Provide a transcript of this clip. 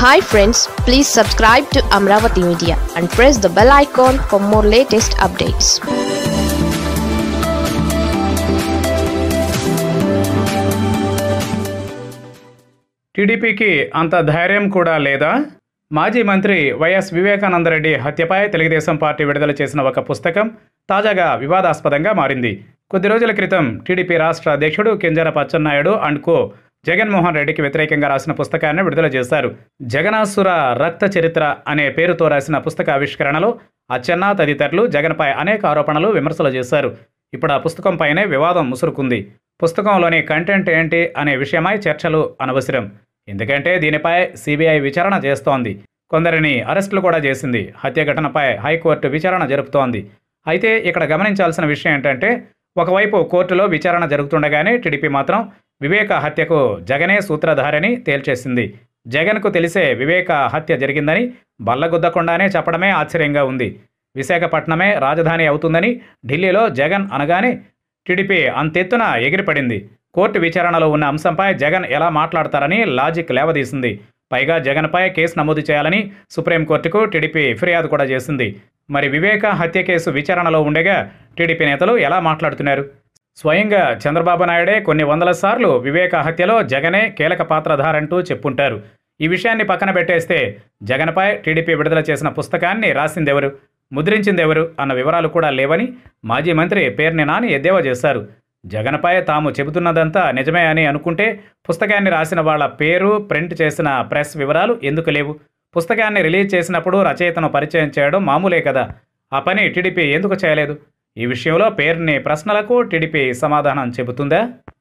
hi friends please subscribe to Amaravati media and press the bell icon for more latest updates టీడీపీకి అంత ధైర్యం కూడా లేదా మాజీ మంత్రి వైఎస్ వివేకానందరెడ్డి హత్యపై తెలుగుదేశం పార్టీ విడుదల చేసిన ఒక పుస్తకం తాజాగా వివాదాస్పదంగా మారింది కొద్ది రోజుల క్రితం టీడీపీ రాష్ట్ర అధ్యక్షుడు కింజర పచ్చెన్నాయుడు అండ్ కో జగన్మోహన్ రెడ్డికి వ్యతిరేకంగా రాసిన పుస్తకాన్ని విడుదల చేశారు జగనాసుర రక్త చరిత్ర అనే పేరుతో రాసిన పుస్తక ఆవిష్కరణలో అచ్చెన్న తదితరులు జగన్పై అనేక ఆరోపణలు విమర్శలు చేశారు ఇప్పుడు ఆ పుస్తకంపైనే వివాదం ముసురుకుంది పుస్తకంలోని కంటెంట్ ఏంటి అనే విషయమై చర్చలు అనవసరం ఎందుకంటే దీనిపై సిబిఐ విచారణ చేస్తోంది కొందరిని అరెస్టులు కూడా చేసింది హత్య ఘటనపై హైకోర్టు విచారణ జరుపుతోంది అయితే ఇక్కడ గమనించాల్సిన విషయం ఏంటంటే ఒకవైపు కోర్టులో విచారణ జరుగుతుండగానే టీడీపీ మాత్రం వివేక హత్యకు జగనే సూత్రధారని తేల్చేసింది జగన్కు తెలిసే వివేక హత్య జరిగిందని బల్లగుద్దకుండానే చెప్పడమే ఆశ్చర్యంగా ఉంది విశాఖపట్నమే రాజధాని అవుతుందని ఢిల్లీలో జగన్ అనగానే టీడీపీ అంతెత్తున ఎగిరిపడింది కోర్టు విచారణలో ఉన్న అంశంపై జగన్ ఎలా మాట్లాడతారని లాజిక్ లేవదీసింది పైగా జగన్పై కేసు నమోదు చేయాలని సుప్రీంకోర్టుకు టీడీపీ ఫిర్యాదు కూడా చేసింది మరి వివేక హత్య కేసు విచారణలో ఉండగా టీడీపీ నేతలు ఎలా మాట్లాడుతున్నారు స్వయంగా చంద్రబాబు నాయుడే కొన్ని వందల సార్లు వివేక హత్యలో జగనే కీలక పాత్రధారంటూ చెప్పుంటారు ఈ విషయాన్ని పక్కన పెట్టేస్తే జగన్పై టీడీపీ విడుదల చేసిన పుస్తకాన్ని రాసిందెవరు ముద్రించిందెవరు అన్న వివరాలు కూడా లేవని మాజీ మంత్రి పేర్ని నాని ఎద్దేవా చేశారు జగన్పై తాము చెబుతున్నదంతా నిజమే అని అనుకుంటే పుస్తకాన్ని రాసిన వాళ్ళ పేరు ప్రింట్ చేసిన ప్రెస్ వివరాలు ఎందుకు లేవు పుస్తకాన్ని రిలీజ్ చేసినప్పుడు రచయితను పరిచయం చేయడం మామూలే కదా ఆ పని టీడీపీ ఎందుకు చేయలేదు ఈ విషయంలో పేరుని ప్రశ్నలకు టీడీపీ సమాధానం చెబుతుందా